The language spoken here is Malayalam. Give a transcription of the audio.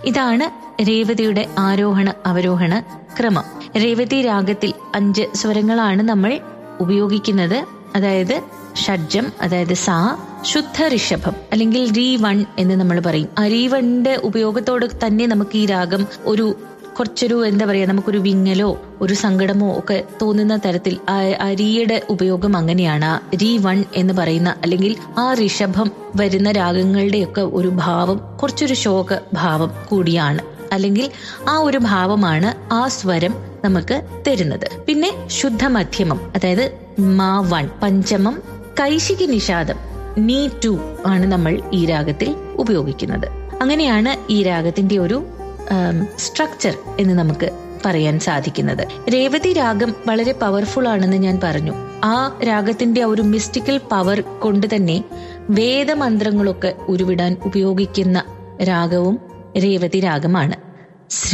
ഇതാണ് രേവതിയുടെ ആരോഹണ അവരോഹണ ക്രമം രേവതി രാഗത്തിൽ അഞ്ച് സ്വരങ്ങളാണ് നമ്മൾ ഉപയോഗിക്കുന്നത് അതായത് ഷഡ്ജം അതായത് സാ ശുദ്ധ ഋഷഭം അല്ലെങ്കിൽ രീ വൺ എന്ന് നമ്മൾ പറയും ആ രീ വണ്ണിന്റെ ഉപയോഗത്തോടെ തന്നെ നമുക്ക് ഈ രാഗം ഒരു കുറച്ചൊരു എന്താ പറയാ നമുക്കൊരു വിങ്ങലോ ഒരു സങ്കടമോ ഒക്കെ തോന്നുന്ന തരത്തിൽ ആ ആ രീയുടെ ഉപയോഗം അങ്ങനെയാണ് ആ രീ വൺ എന്ന് പറയുന്ന അല്ലെങ്കിൽ ആ ഋഷഭം വരുന്ന രാഗങ്ങളുടെയൊക്കെ ഒരു ഭാവം കുറച്ചൊരു ശോക ഭാവം കൂടിയാണ് അല്ലെങ്കിൽ ആ ഒരു ഭാവമാണ് ആ സ്വരം നമുക്ക് തരുന്നത് പിന്നെ ശുദ്ധ മധ്യമം അതായത് മാ വൺ പഞ്ചമം കൈശികി നിഷാദം നീ ടു ആണ് നമ്മൾ ഈ രാഗത്തിൽ ഉപയോഗിക്കുന്നത് അങ്ങനെയാണ് ഈ രാഗത്തിന്റെ ഒരു സ്ട്രക്ചർ എന്ന് നമുക്ക് പറയാൻ സാധിക്കുന്നത് രേവതി രാഗം വളരെ പവർഫുൾ ആണെന്ന് ഞാൻ പറഞ്ഞു ആ രാഗത്തിന്റെ ആ ഒരു മിസ്റ്റിക്കൽ പവർ കൊണ്ട് തന്നെ വേദമന്ത്രങ്ങളൊക്കെ ഉരുവിടാൻ ഉപയോഗിക്കുന്ന രാഗവും രേവതി രാഗമാണ്